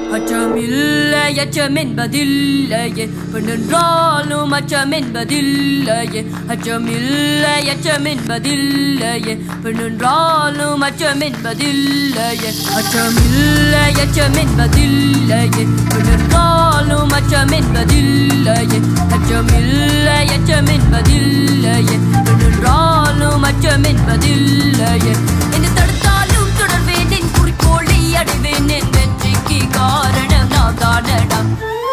அச்சமில்லை அச்சம் என்பதில்லையே பெண்ணென்றாலும் அச்சம் என்பதில்லையே அச்சமில்லை அச்சம் என்பதில்லையே பெண்ணென்றாலும் அச்சம் என்பதில்லையே அச்சமில்லை அச்சம் என்பதில்லையே பெண்ணென்றாலும் அச்சம் என்பதில்லையே அச்சமில்லை அச்சம் என்பதில்லையே பெண்ணென்றாலும் அச்சம் என்பதில்லையே என்று தடுத்தாலும் தொடர்வேன் என் குறிக்கோளை அடைவேன் என் வெற்றிக்கு காரணம் நான் தானடா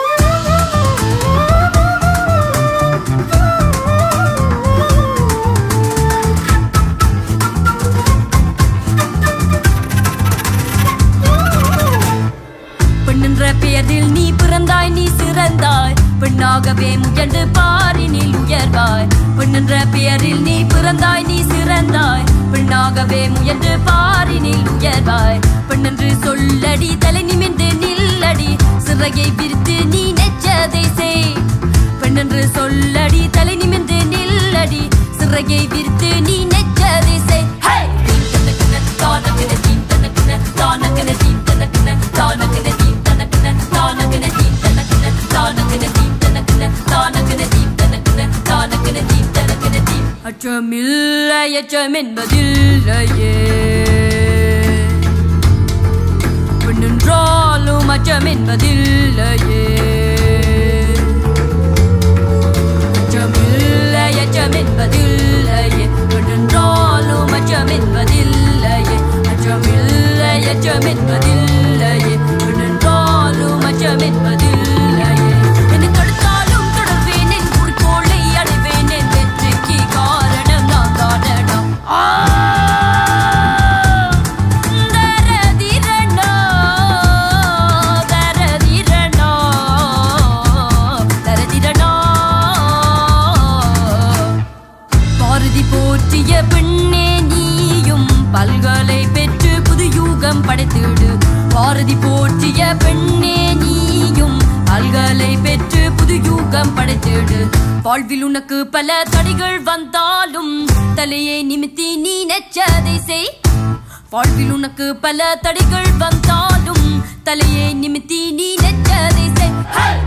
பெண்ணென்ற பெயரில் நீ பிறந்தாய் நீ சிறந்தாய் பெண்ணாகவே முயன்று பாரினில் உயர்வாய் பெண்ணென்ற பெயரில் நீ பிறந்தாய் நீ சிறந்தாய் பெண்ணாகவே முயன்று பாரினில் உயர்வாய் பெண்ணென்று சொல்லடி தலை நிமிர்ந்து நில்லடி சிறகை விரித்து நீ நெச்சதை செய் பெண்ணென்று சொல்லடி தலை நிமிர்ந்து நில்லடி சிறகை விரித்து நீ நெச்சதை செய் Hey! தானக்கன தீம் தனக்கன தானக்கன தீம் தனக்கன தானக்கன தீம் தனக்கன தானக்கன தீம் தனக்கன தானக்கன தீம் தனக்கன தானக்கன தீம் தனக்கன தானக்கன தீம் தனக்கன தீம் அச்சமில்லை அச்சம் என்பதில்லையே பெண்ணென்றாலும் அச்சம் என்பதில்லையே அச்சமில்லை அச்சம் என்பதில்லையே பெண்ணென்றாலும் அச்சம் என்பதில்லையே அச்சமில்லை அச்சம் என்பதில்லையே பெண்ணென்றாலும் அச்சம் என்பதில்லையே என்னை தடுத்தாலும் தொடர்வேன் என் குறிக்கோளை அடைவேன் என் வெற்றிக்கு காரணம் நான் தானடா ஆ தரதிரணோ தரதிரணோ தரதிரணோ பாரதி போற்றிய பெண்ணே நீயும் பல்கலை பெற்று புது யூகம் படைத்திடு பாரதி போற்றிய பெண்ணே நீயும் பல்கலை பெற்று புது யூகம் படைத்திடு வாழ்வில் உனக்கு பல தடைகள் வந்தாலும் தலையை நிமித்தி நீ நெச்சதை செய் வாழ்வில் உனக்கு பல தடைகள் வந்தாலும் தலையை நிமித்தி நீ நெச்சதை செய் Hey!